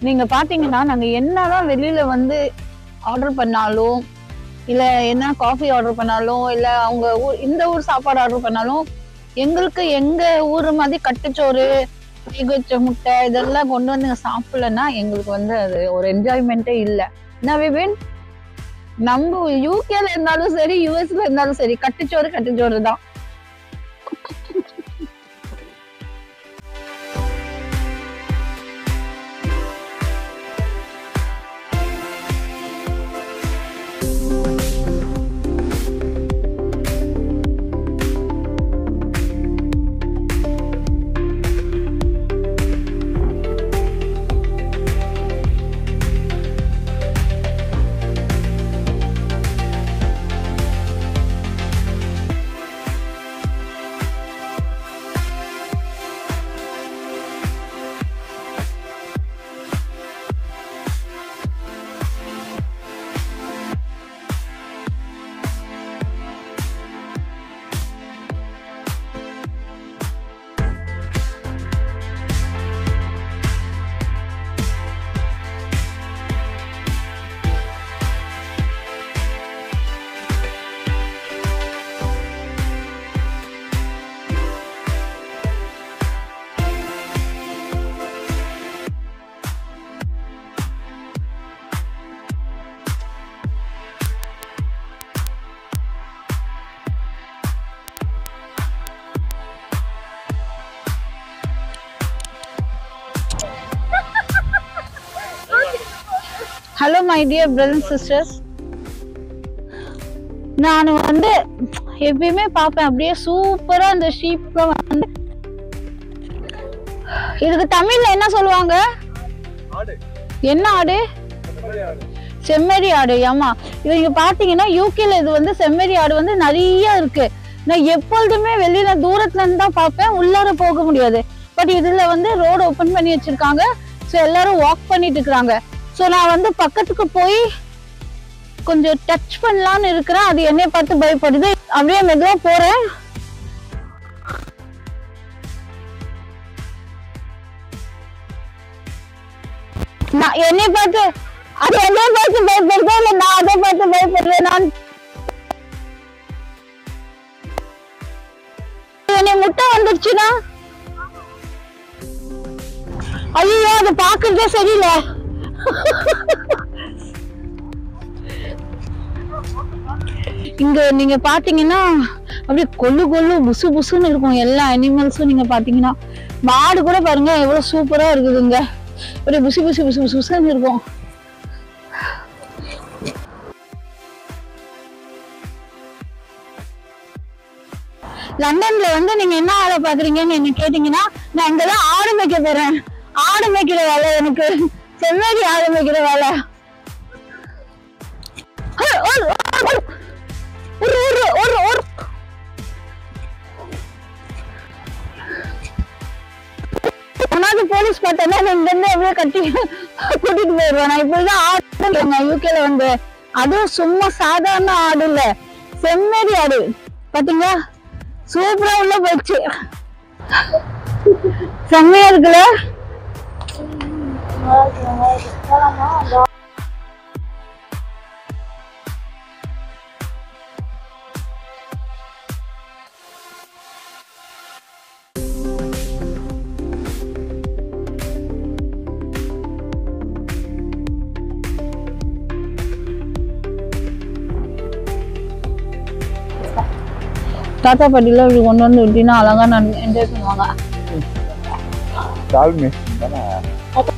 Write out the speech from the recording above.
நீங்க பாத்தீங்கன்னா நாங்க என்னதான் வெளியில வந்து ஆர்டர் பண்ணாலும் இல்ல என்ன காஃபி ஆர்டர் பண்ணாலும் இல்ல அவங்க ஊர் இந்த ஊர் சாப்பாடு ஆர்டர் பண்ணாலும் எங்களுக்கு எங்க ஊர் மாதிரி கட்டுச்சோறு வேக வச்ச முட்டை இதெல்லாம் கொண்டு வந்து இங்க சாப்பிடலன்னா எங்களுக்கு வந்து அது ஒரு என்ஜாய்மெண்ட்டே இல்லை என்ன விபின் நம்ம யூகேல இருந்தாலும் சரி யூஎஸ்ல இருந்தாலும் சரி கட்டுச்சோறு கட்டுச்சோறு தான் hello my dear brother sisters நான் வந்து எப்பயுமே பார்ப்பேன் அப்படியே சூப்பரா அந்த ஷீப் வந்து இதுக்கு தமிழ்ல என்ன சொல்லுவாங்க ஆடு என்ன ஆடு அந்த மாதிரி ஆடு செம்மறி ஆடு ஆமா இது நீங்க பாத்தீங்கன்னா யூகேல இது வந்து செம்மறி ஆடு வந்து நிறைய இருக்கு நான் எப்பொழுதுமே வெளியில தூரத்துல இருந்து தான் பார்ப்பேன் உள்ளார போக முடியாது பட் இதுல வந்து ரோடு ஓபன் பண்ணி வச்சிருக்காங்க ஸோ எல்லாரும் வாக் பண்ணிட்டு இருக்காங்க ஸோ நான் வந்து பக்கத்துக்கு போய் கொஞ்சம் டச் பண்ணலாம்னு இருக்கிறேன் அது என்னைய பார்த்து பயப்படுது அப்படியே மெதுவா போறேன் நான் என்னை பார்த்து அது என்னை பார்த்து பயப்படுதா இல்ல நான் அதை பார்த்து பயப்படுறேன் நான் என்னை முட்டை வந்துருச்சுன்னா ஐயோ அது பாக்குறதே சரியில்லை இங்க நீங்க பாத்தீங்கன்னா அப்படியே கொள்ளு கொள்ளு புசு புசுன்னு இருக்கும் எல்லா அனிமல்ஸும் நீங்க பாத்தீங்கன்னா மாடு கூட பாருங்க எவ்வளவு சூப்பரா இருக்குதுங்க அப்படியே புசு புசு புசு புசு புசுன்னு இருக்கும் லண்டன்ல வந்து நீங்க என்ன வேலை பாக்குறீங்கன்னு என்ன கேட்டீங்கன்னா நான் இங்கதான் ஆடு மேய்க்க போறேன் ஆடு மேய்க்கிற வேலை எனக்கு செம்மறி ஆடு மேய்க்கிற வேலை ஒரு ஒரு ஒரு ஒரு ஒரு ஒரு ஆனாலும் போலீஸ் பார்த்தேன்னா இங்க இருந்து அப்படியே கட்டி கூட்டிட்டு போயிடுவேன் நான் இப்படிதான் ஆடுங்க யூகேல வந்து அதுவும் சும்மா சாதாரண ஆடு இல்ல செம்மறி ஆடு பாத்தீங்களா சூப்பரா உள்ள போச்சு செம்மையா இருக்குல்ல தாத்தா பாட்டில இப்படி கொண்டு வந்து விட்டீங்கன்னா அழகா நான் என்ஜாய் பண்ணுவாங்க டால் மேஸ்திரி தானே